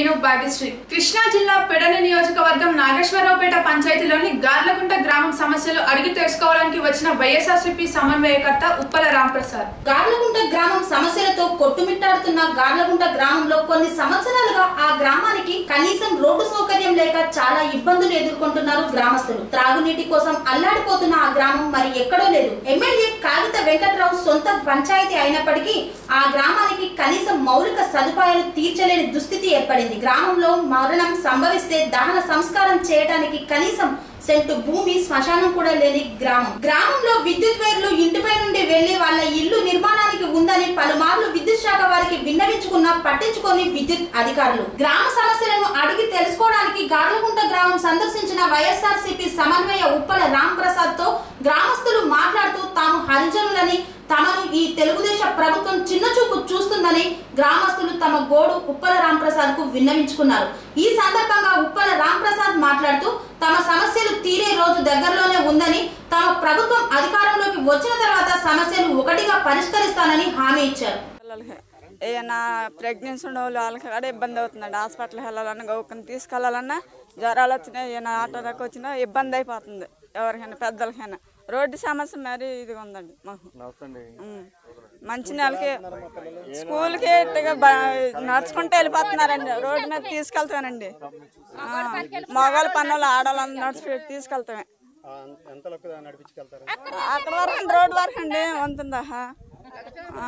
నేను భాగ్యశ్రీ కృష్ణా జిల్లా పెడన నియోజకవర్గం నాగేశ్వరరావుపేట పంచాయతీలోని గార్లగుంట గ్రామం సమస్యలు అడిగి తెలుసుకోవడానికి వచ్చిన వైఎస్ఆర్సీపీ సమన్వయకర్త ఉప్పల రాంప్రసాద్ గార్లగుంట గ్రామం సమస్యలతో కొట్టుమిట్టాడుతున్న గార్లగుంట గ్రామంలో కొన్ని సంవత్సరాలుగా ఆ గ్రామానికి కనీసం రోడ్డు సౌకర్యం లేక చాలా ఇబ్బందులు ఎదుర్కొంటున్నారు గ్రామస్తులు త్రాగునీటి కోసం అల్లాడిపోతున్న ఆ గ్రామం మరి ఎక్కడో లేదు ఎమ్మెల్యే కాగిత వెంకట్రావు సొంత పంచాయతీ అయినప్పటికీ ఆ గ్రామానికి కనీసం మౌలిక సదుపాయాలు తీర్చలేని దుస్థితి ఏర్పడింది గ్రామంలో మరణం సంభవిస్తే దహన సంస్కారం చేయడానికి కనీసం సెంటు భూమి శ్మశానం కూడా లేని గ్రామం గ్రామంలో విద్యుత్ వైర్లు ఇంటిపై నుండి వెళ్లి వాళ్ళ ఇల్లు నిర్మాణానికి ఉందని పలుమార్లు విద్యుత్ శాఖ వారికి విన్నవించుకున్నా పట్టించుకొని విద్యుత్ అధికారులు గ్రామ సమస్యలను అడిగి తెలుసుకోవడానికి గార్లగుంట గ్రామం సందర్శించిన వైఎస్ఆర్ సిపి సమన్వయ ఉప్పల రామ్ ప్రసాద్ తో గ్రామస్తులు మాట్లాడుతూ తాము హరిజనులని తమను ఈ తెలుగుదేశ ప్రభుత్వం చిన్నచూపు చూస్తుందని గ్రామస్తులు తమ గోడు ఉప్పల రాంప్రసాద్ కు విన్నవించుకున్నారు ఈ సందర్భంగా ఉప్పల రాంప్రసాద్ మాట్లాడుతూ తమ సమస్యలు తీరే రోజు దగ్గరలోనే ఉందని తమ ప్రభుత్వం అధికారంలోకి వచ్చిన తర్వాత సమస్యలు ఒకటిగా పరిష్కరిస్తానని హామీ ఇచ్చారు పిల్లలకి ఏమైనా ప్రెగ్నెన్సీ ఉన్న వాళ్ళు వాళ్ళకి కూడా ఇబ్బంది అవుతుందండి హాస్పిటల్కి వెళ్ళాలన్నా గౌకని తీసుకెళ్ళాలన్నా జ్వరాలు వచ్చినా ఏమైనా ఆటోలకు వచ్చినా ఇబ్బంది అయిపోతుంది ఎవరికైనా పెద్దలకైనా రోడ్డు సమస్య మరీ ఇదిగా ఉందండి మాకు ఉమ్. మంచి నెలకి స్కూల్కి ఇట్టుగా బ- నడుచుకుంటూ వెళ్ళిపోతున్నారండి రోడ్డు మీద తీసుకెళ్తానండి మగవాళ్ళు పనులు ఆడవాళ్ళని నడిచి తీసుకెళ్తామే ఆ, ఎంతలోకి నడిపించుకెళ్తారు అక్కడ వరకు అండి, రోడ్డు వరకు అండి ఉంటుందా ఆ.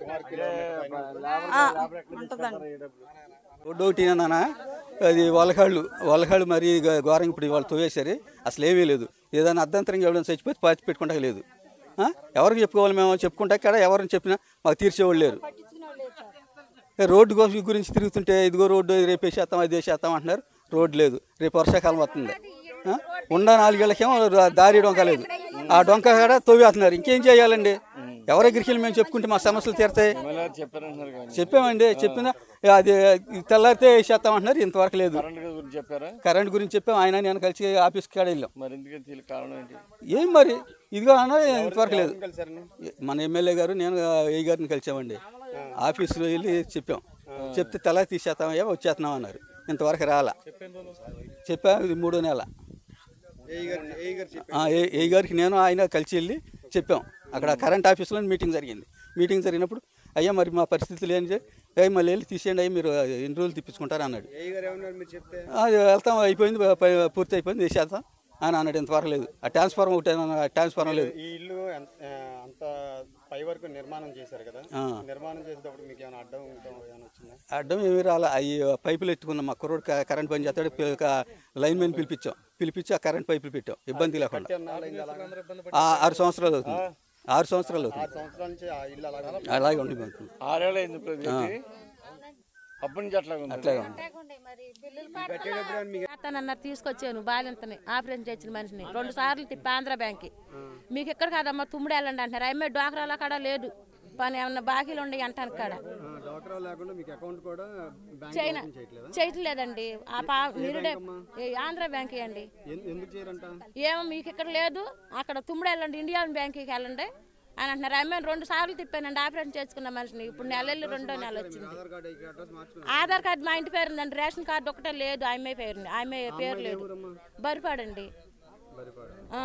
ఆ, ఉంటుందండి రోడ్డు ఒకటి నాన్న అది వలకాళ్ళు వలకాళ్ళు మరి గ- ఘోరంగా ఇప్పుడు వాళ్ళు తోవేశారు అసలు ఏమీ లేదు ఏదైనా అర్ధంతరంగా ఎవరైనా చచ్చిపోతే పాతి పెట్టుకుంటా లేదు ఆ? ఎవరికి చెప్పుకోవాలి మేము చెప్పుకుంటా ఇక్కడ ఎవరిని చెప్పినా మాకు తీర్చేవాళ్ళు లేరు ఏ రోడ్డు కోసం గురించి తిరుగుతుంటే ఇదిగో రోడ్డు రేపు వేసేస్తాం అది వేసేస్తాం అంటున్నారు రోడ్డు లేదు రేపు వర్షాకాలం వస్తుంది ఆ? ఉన్న నాలుగేళ్ళకేమో రా- దారి డొంక లేదు ఆ డొంక కూడా తోవేస్తున్నారు ఇంకేం చేయాలండి ఎవరి దగ్గరికి వెళ్ళి మేము చెప్పుకుంటే మా సమస్యలు తీరుతాయి చెప్పామండి చెప్పినా అది తెల్లారితే వేసేస్తాం అంటున్నారు ఇంతవరకు లేదు గురించి చెప్పారా కరెంట్ గురించి చెప్పాం ఆయన నేను కలిసి ఆఫీస్కి కాడ వెళ్ళాం మరి ఎందుకు తెలియ కారణం ఏంటి ఏం మరి ఇదిగో అన్న ఇంతవరకు లేదు మన ఎమ్మెల్యే గారు నేను ఏ గారిని కలిసామండి ఆఫీసులో వెళ్ళి చెప్పాం చెప్తే తెల్ల తీసేస్తామయ్యా వచ్చేస్తున్నాం అన్నారు ఇంతవరకు రాలా చెప్పా ఇది మూడో నెల ఏ గారు ఏ గారు చెప్పి ఆ, ఏ ఏ గారికి నేను ఆయన కలిసి వెళ్ళి చెప్పాం అక్కడ కరెంట్ ఆఫీస్లో మీటింగ్ జరిగింది మీటింగ్ జరిగినప్పుడు అయ్యా మరి మా పరిస్థితులు ఏంటి ఏ మళ్ళీ వెళ్ళి తీసేయండి అయ్యి మీరు ఎన్ని రోజులు తిప్పించుకుంటారు అన్నాడు ఏ గారు ఏమన్నారు మీరు చెప్తే అది వెళ్తాం అయిపోయింది ప- పూర్తి అయిపోయింది వేసేద్దాం అని అన్నాడు ఇంతవరకు లేదు ఆ ట్రాన్స్ఫార్మర్ ఒకటి అన్నాడు, ఆ ట్రాన్స్ఫార్మర్ లేదు ఈ ఇల్లు ఎంత ఆ, అంత పై వరకు నిర్మాణం చేశారు కదా ఆ. నిర్మాణం చేసేటప్పుడు మీకు ఏమైనా అడ్డం ఉండడం ఏమైనా వచ్చిందా అడ్డం ఏమి రాలా అవి పైపులు ఎట్టుకున్నాం మా కుర్రోడు క- కరెంట్ పని చేస్తాడు పి- ఒక లైన్ మ్యాన్ పిలిపించాం పిలిపించి ఆ కరెంట్ పైపులు పెట్టాం ఇబ్బంది లేకుండా ఎన్నాళ్ళైంది అలాగా? ఆ ఆరు సంవత్సరాలు అవుతుంది ఆరు సంవత్సరాలు ఆరు అవుతుంది సంవత్సరాల నుంచి ఆ ఇల్లు అలాగా అలాగే ఉండిపోతుంది ఆరేళ్ళు అయింది ఇప్పుడు ఇది. అప్పటి నుంచి అట్లా ఉంది అట్లాగే ఉంది అతనన్నారు తీసుకొచ్చాను బాలింతని ఆపరేషన్ చేసిన మనిషిని రెండు సార్లు తిప్పి ఆంధ్ర బ్యాంక్కి మీకు ఎక్కడ కాదమ్మా తుమ్ముడు వెళ్ళండి అంటున్నారు అమ్మాయి డ్వాక్రాల కాడ లేదు పని ఏమన్నా బాకీలు ఉండి అంటాను కాడ డాక్టర్ లేకుండా మీకు అకౌంట్ కూడా బ్యాంక్ చైనా చేయట్లేదండి ఆ పా నిరుడే ఏ ఆంధ్ర బ్యాంక్ అండి ఎందుకు చేయరంట ఏమో మీకు ఇక్కడ లేదు అక్కడ తుమ్ముడు వెళ్ళండి ఇండియన్ బ్యాంక్కి వెళ్ళండి అని అంటున్నారు అమ్మాయిని రెండు సార్లు తిప్పానండి ఆపరేషన్ చేసుకున్న మనిషిని ఇప్పుడు నెల వెళ్ళి రెండో నెల వచ్చింది ఆధార్ కార్డు ఈ అడ్రస్ మార్చుకుని ఆధార్ కార్డు మా ఇంటి పేరు ఉందండి రేషన్ కార్డు ఒకటే లేదు ఆమె పేరు ఆమె పేరు లేదు బరిపాడండి ఆ.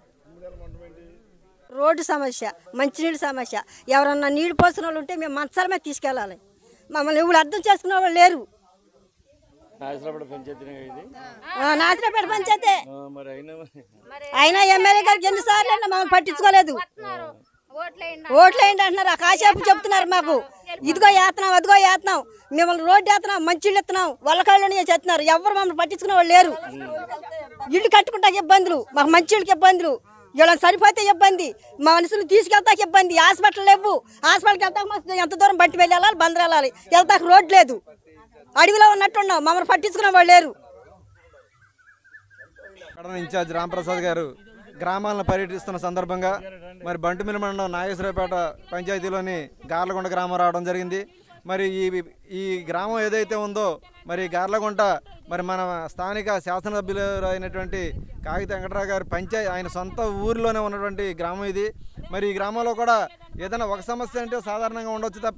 రోడ్డు సమస్య మంచినీళ్ళ సమస్య ఎవరన్నా నీళ్లు పోసిన వాళ్ళు ఉంటే మేము మంచాల మీద తీసుకెళ్ళాలి మమ్మల్ని ఎవరు అర్థం చేసుకునే వాళ్ళు లేరు నాగేశ్వరపేట పంచాయతీ ఇది ఆ, నాసిరపేట పంచాయతే ఆ, మరి అయినా మరి అయినా ఎమ్మెల్యే గారికి ఎన్నిసార్లు అయినా మమ్మల్ని పట్టించుకోలేదు ఓట్లేండి అంటున్నారు ఆ కాసేపు చెప్తున్నారు మాకు ఇదిగో ఏతున్నాం అదిగో ఏతున్నాం మిమ్మల్ని రోడ్డు ఏస్తున్నాం మంచిళ్ళు ఎత్తున్నాం వల్లకాళ్ళు చేస్తున్నారు ఎవరు మమ్మల్ని పట్టించుకునే వాళ్ళు లేరు ఇల్లు కట్టుకుంటాకి ఇబ్బందులు మాకు మంచిళ్ళకి ఇబ్బందులు ఇలా సరిపోతే ఇబ్బంది మా మనుషులు తీసుకెళ్తాకి ఇబ్బంది హాస్పిటల్ లేవు హాస్పిటల్కి వెళ్తాక మాకు ఎంత దూరం బట్టి వెళ్ళి వెళ్ళాలి బందరు వెళ్ళాలి వెళ్తాక రోడ్ లేదు అడవిలో ఉన్నట్టున్నాం మమ్మల్ని పట్టించుకునే వాళ్ళు లేరు కడన ఇన్ఛార్జ్ రాంప్రసాద్ గారు గ్రామాలను పర్యటిస్తున్న సందర్భంగా మరి బంటుమిల్లి మండలం నాగేశ్వరపేట పంచాయతీలోని గార్లగుంట గ్రామం రావడం జరిగింది మరి ఈ ఈ గ్రామం ఏదైతే ఉందో మరి గార్లగుంట మరి మన స్థానిక శాసనసభ్యులు అయినటువంటి కాగిత వెంకటరావు గారి పంచాయతీ ఆయన సొంత ఊరిలోనే ఉన్నటువంటి గ్రామం ఇది మరి ఈ గ్రామంలో కూడా ఏదైనా ఒక సమస్య అంటే సాధారణంగా ఉండొచ్చు తప్ప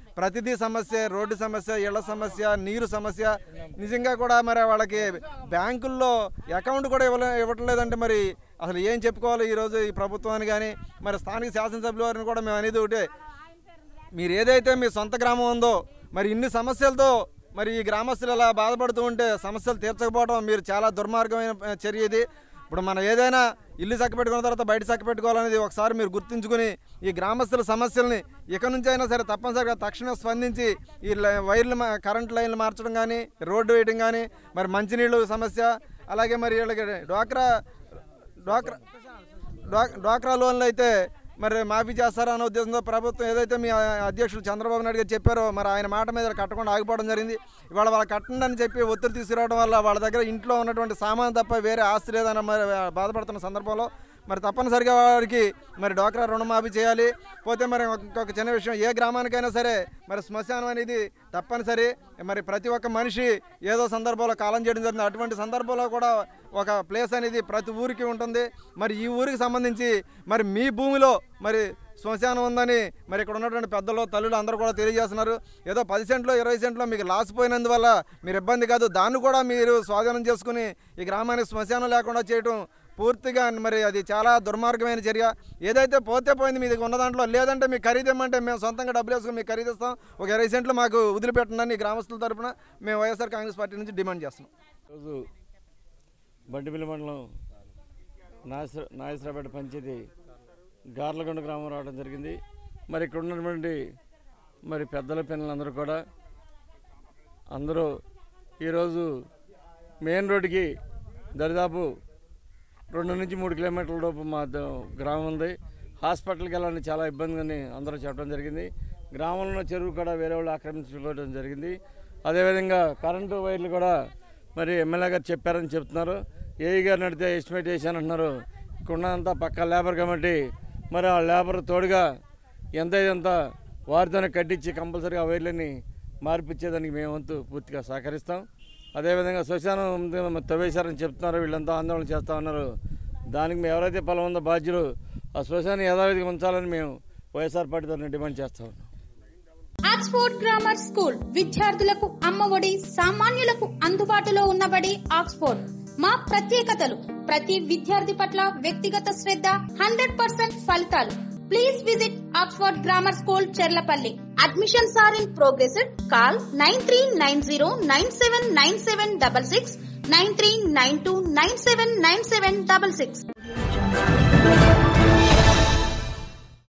ప్రతిదీ సమస్య రోడ్డు సమస్య ఇళ్ల సమస్య నీరు సమస్య నిజంగా కూడా మరి వాళ్ళకి బ్యాంకుల్లో అకౌంట్ కూడా ఇవ్వలే ఇవ్వట్లేదంటే మరి అసలు ఏం చెప్పుకోవాలి ఈరోజు ఈ ప్రభుత్వాన్ని కానీ మరి స్థానిక శాసనసభ్యుల వారిని కూడా మేము అనేది ఒకటే మీరు ఏదైతే మీ సొంత గ్రామం ఉందో మరి ఇన్ని సమస్యలతో మరి ఈ గ్రామస్తులు ఇలా బాధపడుతూ ఉంటే సమస్యలు తీర్చకపోవడం మీరు చాలా దుర్మార్గమైన ఆ, చర్య ఇది ఇప్పుడు మనం ఏదైనా ఇల్లు చక్కపెట్టుకున్న తర్వాత బయట చక్కపెట్టుకోవాలనేది ఒకసారి మీరు గుర్తుంచుకుని ఈ గ్రామస్తుల సమస్యల్ని ఇక నుంచి అయినా సరే తప్పనిసరిగా తక్షణం స్పందించి ఈ లై- వైర్లు మా- కరెంట్ లైన్లు మార్చడం కానీ రోడ్డు వేయడం కానీ మరి మంచినీళ్ళు సమస్య అలాగే మరి వీళ్ళకి డ్వాక్రా డ్వాక్రా డ్వా- డ్వాక్రా లోన్లు అయితే మరి మాఫీ చేస్తారా అనే ఉద్దేశంతో ప్రభుత్వం ఏదైతే మీ అధ్యక్షులు చంద్రబాబు నాయుడు గారు చెప్పారో మరి ఆయన మాట మీద కట్టకుండా ఆగిపోవడం జరిగింది ఇవాళ వాళ్ళ కట్టండి అని చెప్పి ఒత్తిడి తీసుకురావడం వల్ల వాళ్ళ దగ్గర ఇంట్లో ఉన్నటువంటి సామాన్ తప్ప వేరే ఆస్తి లేదని మరి బాధపడుతున్న సందర్భంలో మరి తప్పనిసరిగా వారికి మరి డ్వాక్రా రుణమాఫీ చేయాలి పోతే మరి ఇంకొక చిన్న విషయం ఏ గ్రామానికైనా సరే మరి శ్మశానం అనేది తప్పనిసరి మరి ప్రతి ఒక్క మనిషి ఏదో సందర్భంలో కాలం చేయడం జరిగింది అటువంటి సందర్భంలో కూడా ఒక ప్లేస్ అనేది ప్రతి ఊరికి ఉంటుంది మరి ఈ ఊరికి సంబంధించి మరి మీ భూమిలో మరి శ్మశానం ఉందని మరి ఇక్కడ ఉన్నటువంటి పెద్దలు తల్లులు అందరూ కూడా తెలియజేస్తున్నారు ఏదో పది సెంట్లో ఇరవై సెంట్లో మీకు లాస్ పోయినందువల్ల మీరు ఇబ్బంది కాదు దాన్ని కూడా మీరు స్వాధీనం చేసుకుని ఈ గ్రామానికి శ్మశానం లేకుండా చేయటం పూర్తిగా మరి అది చాలా దుర్మార్గమైన చర్య ఏదైతే పోతే పోయింది మీది ఉన్న దాంట్లో లేదంటే మీకు ఖరీదిమ్మంటే మేము సొంతంగా డబ్బులు వేసుకుని మీకు ఖరీదిస్తాం ఒక ఇరవై సెంట్లు మాకు వదిలిపెట్టండి ఈ గ్రామస్తుల తరపున మేము వైఎస్ఆర్ కాంగ్రెస్ పార్టీ నుంచి డిమాండ్ చేస్తున్నాం ఈరోజు బండిమిల్లి మండలం నాయస నాయసరాపేట పంచాయతీ గార్లగొండ గ్రామం రావడం జరిగింది మరి ఇక్కడ ఉన్నటువంటి మరి పెద్దల పిల్లలందరూ కూడా అందరూ ఈరోజు మెయిన్ రోడ్డుకి దరిదాపు రెండు నుంచి మూడు కిలోమీటర్ల లోపు మా ద- గ్రామం ఉంది హాస్పిటల్కి వెళ్ళాలని చాలా ఇబ్బందిగాని అందరూ చెప్పడం జరిగింది గ్రామంలో ఉన్న చెరువు కూడా వేరే వాళ్ళు ఆక్రమించుకోవడం జరిగింది అదేవిధంగా కరెంటు వైర్లు కూడా మరి ఎమ్మెల్యే గారు చెప్పారని చెప్తున్నారు ఏఈ గారు నడితే ఎస్టిమేట్ చేశానంటున్నారు ఇక్కడ ఉన్నదంతా పక్క లేబర్ కమిటీ మరి ఆ లేబర్ తోడుగా ఎంత ఎంత వారితోనే కట్టించి కంపల్సరీగా ఆ వైర్లని మార్పిచ్చేదానికి మేము వంతు పూర్తిగా సహకరిస్తాం అదేవిధంగా శ్మశానం తవ్వేశారని చెప్తున్నారు వీళ్ళంతా ఆందోళన చేస్తా ఉన్నారు దానికి మేము ఎవరైతే పొలం ఉందో బాధ్యులు ఆ శ్మశాన్ని యథావిధిగా ఉంచాలని మేము వైఎస్ఆర్ పార్టీ తరఫున డిమాండ్ చేస్తా ఉన్నాం ఆక్స్ఫోర్డ్ గ్రామర్ స్కూల్ విద్యార్థులకు అమ్మఒడి సామాన్యులకు అందుబాటులో ఉన్నబడి ఆక్స్ఫోర్డ్ మా ప్రత్యేకతలు ప్రతి విద్యార్థి పట్ల వ్యక్తిగత శ్రద్ధ హండ్రెడ్ పర్సెంట్ ఫలితాలు please visit Oxford grammar school Cherlapalli admissions are in progress call nine three nine zero nine seven nine seven double six nine three nine two nine seven nine seven double six